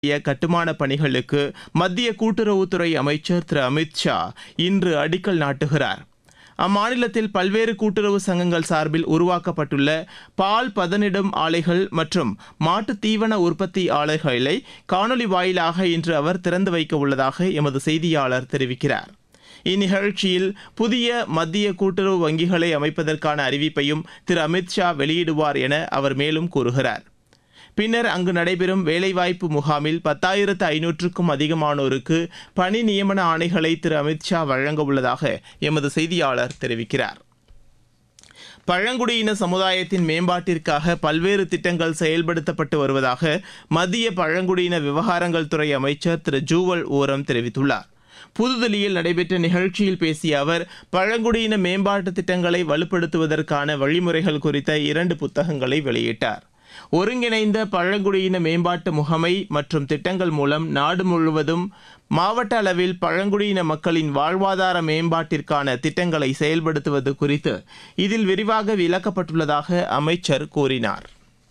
கட்டுமான பணிகளுக்கு மத்திய கூட்டுறவுத்துறை அமைச்சர் திரு அமித் ஷா இன்று அடிக்கல் நாட்டுகிறார் அம்மாநிலத்தில் பல்வேறு கூட்டுறவு சங்கங்கள் சார்பில் உருவாக்கப்பட்டுள்ள பால் பதனிடும் ஆலைகள் மற்றும் மாட்டு தீவன உற்பத்தி ஆலைகளை காணொலி வாயிலாக இன்று அவர் திறந்து வைக்க உள்ளதாக எமது செய்தியாளர் தெரிவிக்கிறார் இந்நிகழ்ச்சியில் புதிய மத்திய கூட்டுறவு வங்கிகளை அமைப்பதற்கான அறிவிப்பையும் திரு அமித் ஷா வெளியிடுவார் என அவர் மேலும் கூறுகிறார் பின்னர் அங்கு நடைபெறும் வேலைவாய்ப்பு முகாமில் பத்தாயிரத்து ஐநூற்றுக்கும் அதிகமானோருக்கு பணி நியமன ஆணைகளை திரு அமித் ஷா வழங்க உள்ளதாக எமது செய்தியாளர் தெரிவிக்கிறார் பழங்குடியின சமுதாயத்தின் மேம்பாட்டிற்காக பல்வேறு திட்டங்கள் செயல்படுத்தப்பட்டு வருவதாக மத்திய பழங்குடியின விவகாரங்கள் துறை அமைச்சர் திரு ஜூவல் ஓரம் தெரிவித்துள்ளார் புதுதில்லியில் நடைபெற்ற நிகழ்ச்சியில் பேசிய அவர் பழங்குடியின மேம்பாட்டு திட்டங்களை வலுப்படுத்துவதற்கான வழிமுறைகள் குறித்த இரண்டு புத்தகங்களை வெளியிட்டார் ஒருங்கிணைந்த பழங்குடியின மேம்பாட்டு முகமை மற்றும் திட்டங்கள் மூலம் நாடு முழுவதும் மாவட்ட அளவில் பழங்குடியின மக்களின் வாழ்வாதார மேம்பாட்டிற்கான திட்டங்களை செயல்படுத்துவது குறித்து இதில் விரிவாக விளக்கப்பட்டுள்ளதாக அமைச்சர் கூறினார்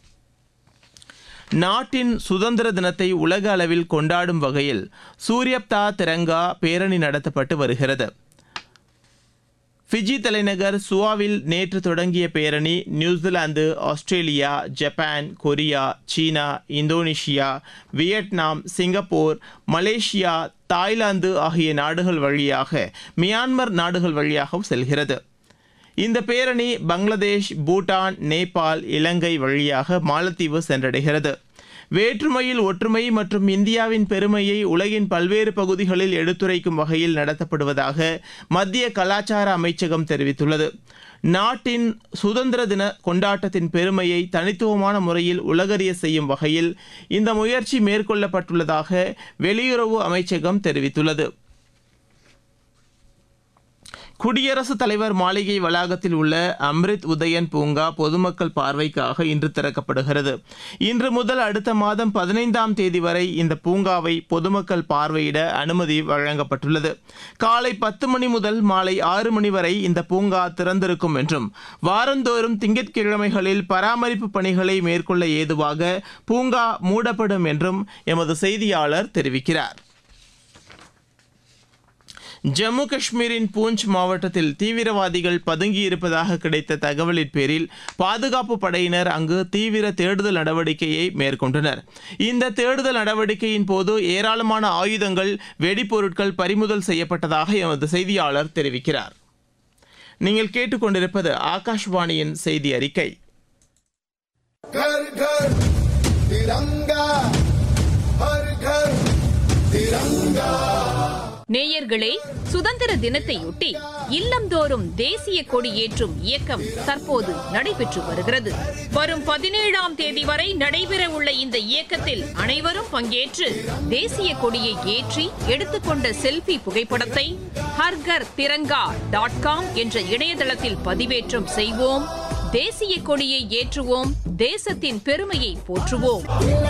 நாட்டின் சுதந்திர தினத்தை உலக அளவில் கொண்டாடும் வகையில் சூரியப்தா திரங்கா பேரணி நடத்தப்பட்டு வருகிறது ஃபிஜி தலைநகர் சுவாவில் நேற்று தொடங்கிய பேரணி New Zealand Australia Japan Korea China Indonesia Vietnam Singapore Malaysia Thailand ஆகிய நாடுகள் வழியாக மியான்மர் நாடுகள் வழியாகவும் செல்கிறது இந்த பேரணி பங்களாதேஷ் பூட்டான் நேபாள் இலங்கை வழியாக மாலத்தீவு சென்றடைகிறது வேற்றுமையில் ஒற்றுமை மற்றும் இந்தியாவின் பெருமையை உலகின் பல்வேறு பகுதிகளில் எடுத்துரைக்கும் வகையில் நடத்தப்படுவதாக மத்திய கலாச்சார அமைச்சகம் தெரிவித்துள்ளது நாட்டின் சுதந்திர தின கொண்டாட்டத்தின் பெருமையை தனித்துவமான முறையில் உலகறிய செய்யும் வகையில் இந்த முயற்சி மேற்கொள்ளப்பட்டுள்ளதாக வெளியுறவு அமைச்சகம் தெரிவித்துள்ளது குடியரசுத் தலைவர் மாளிகை வளாகத்தில் உள்ள அம்ரித் உதயன் பூங்கா பொதுமக்கள் பார்வைக்காக இன்று திறக்கப்படுகிறது இன்று முதல் அடுத்த மாதம் பதினைந்தாம் தேதி வரை இந்த பூங்காவை பொதுமக்கள் பார்வையிட அனுமதி வழங்கப்பட்டுள்ளது காலை பத்து மணி முதல் மாலை ஆறு மணி வரை இந்த பூங்கா திறந்திருக்கும் என்றும் வாரந்தோறும் திங்கட்கிழமைகளில் பராமரிப்பு பணிகளை மேற்கொள்ள ஏதுவாக பூங்கா மூடப்படும் என்றும் எமது செய்தியாளர் தெரிவிக்கிறார் ஜம்மு காஷ்மீரின் பூஞ்ச் மாவட்டத்தில் தீவிரவாதிகள் பதுங்கியிருப்பதாக கிடைத்த தகவலின் பேரில் பாதுகாப்பு படையினர் அங்கு தீவிர தேடுதல் நடவடிக்கையை மேற்கொண்டனர் இந்த தேடுதல் நடவடிக்கையின் போது ஏராளமான ஆயுதங்கள் வெடிப்பொருட்கள் பறிமுதல் செய்யப்பட்டதாக எமது செய்தியாளர் தெரிவிக்கிறார் நீங்கள் கேட்டுக்கொண்டிருப்பது ஆகாஷ்வாணியின் செய்தி அறிக்கை घर घर तिरंगा हर घर तिरंगा நேயர்களே சுதந்திர தினத்தையொட்டி இல்லந்தோறும் தேசிய கொடி ஏற்றும் இயக்கம் தற்போது நடைபெற்று வருகிறது வரும் பதினேழாம் தேதி வரை நடைபெற உள்ள இந்த இயக்கத்தில் அனைவரும் பங்கேற்று தேசிய கொடியை ஏற்றி எடுத்துக்கொண்ட செல்ஃபி புகைப்படத்தை ஹர்கர் திரங்கா டாட் காம் என்ற இணையதளத்தில் பதிவேற்றம் செய்வோம் தேசிய கொடியை ஏற்றுவோம் தேசத்தின் பெருமையை போற்றுவோம்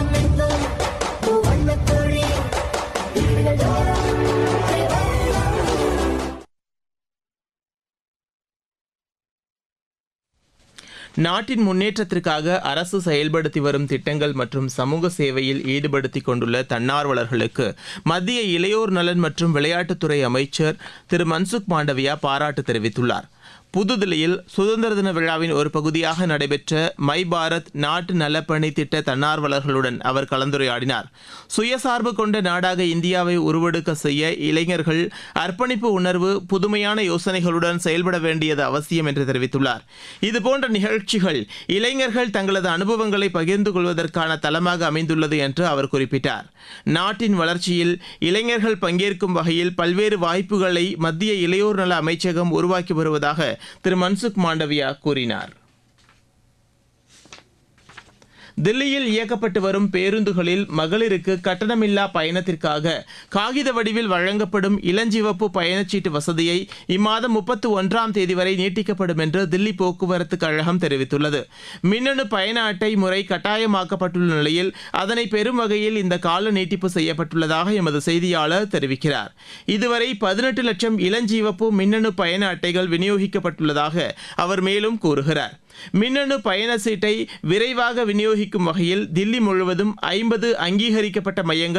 நாட்டின் முன்னேற்றத்திற்காக அரசு செயல்படுத்தி வரும் திட்டங்கள் மற்றும் சமூக சேவையில் ஈடுபடுத்திக் கொண்டுள்ள தன்னார்வலர்களுக்கு மத்திய இளையோர் நலன் மற்றும் விளையாட்டுத்துறை அமைச்சர் திரு மன்சுக் மாண்டவியா பாராட்டு தெரிவித்துள்ளார் புதுதில்லியில் சுதந்திர தின விழாவின் ஒரு பகுதியாக நடைபெற்ற மை பாரத் நாட்டு நலப்பணி திட்ட தன்னார்வலர்களுடன் அவர் கலந்துரையாடினார் சுயசார்பு கொண்ட நாடாக இந்தியாவை உருவெடுக்க செய்ய இளைஞர்கள் அர்ப்பணிப்பு உணர்வு புதுமையான யோசனைகளுடன் செயல்பட வேண்டியது அவசியம் என்று தெரிவித்துள்ளார் இதுபோன்ற நிகழ்ச்சிகள் இளைஞர்கள் தங்களது அனுபவங்களை பகிர்ந்து கொள்வதற்கான தளமாக அமைந்துள்ளது என்று அவர் குறிப்பிட்டார் நாட்டின் வளர்ச்சியில் இளைஞர்கள் பங்கேற்கும் வகையில் பல்வேறு வாய்ப்புகளை மத்திய இளையோர் நல அமைச்சகம் உருவாக்கி வருவதாக திரு மன்சுக் மாண்டவியா கூறினார் தில்லியில் இயக்கப்பட்டு வரும் பேருந்துகளில் மகளிருக்கு கட்டணமில்லா பயணத்திற்காக காகித வடிவில் வழங்கப்படும் இளஞ்சிவப்பு பயணச்சீட்டு வசதியை இம்மாதம் முப்பத்தி ஒன்றாம் தேதி வரை நீட்டிக்கப்படும் என்று தில்லி போக்குவரத்து கழகம் தெரிவித்துள்ளது மின்னணு பயண அட்டை முறை கட்டாயமாக்கப்பட்டுள்ள நிலையில் அதனை பெறும் வகையில் இந்த கால நீட்டிப்பு செய்யப்பட்டுள்ளதாக எமது செய்தியாளர் தெரிவிக்கிறார் இதுவரை பதினெட்டு லட்சம் இளஞ்சிவப்பு மின்னணு பயண அட்டைகள் விநியோகிக்கப்பட்டுள்ளதாக அவர் மேலும் கூறுகிறார் மின்னணு பயண சீட்டை விரைவாக விநியோகிக்க ஊக்குவிக்கும் வகையில் தில்லி முழுவதும் ஐம்பது அங்கீகரிக்கப்பட்ட மையங்கள்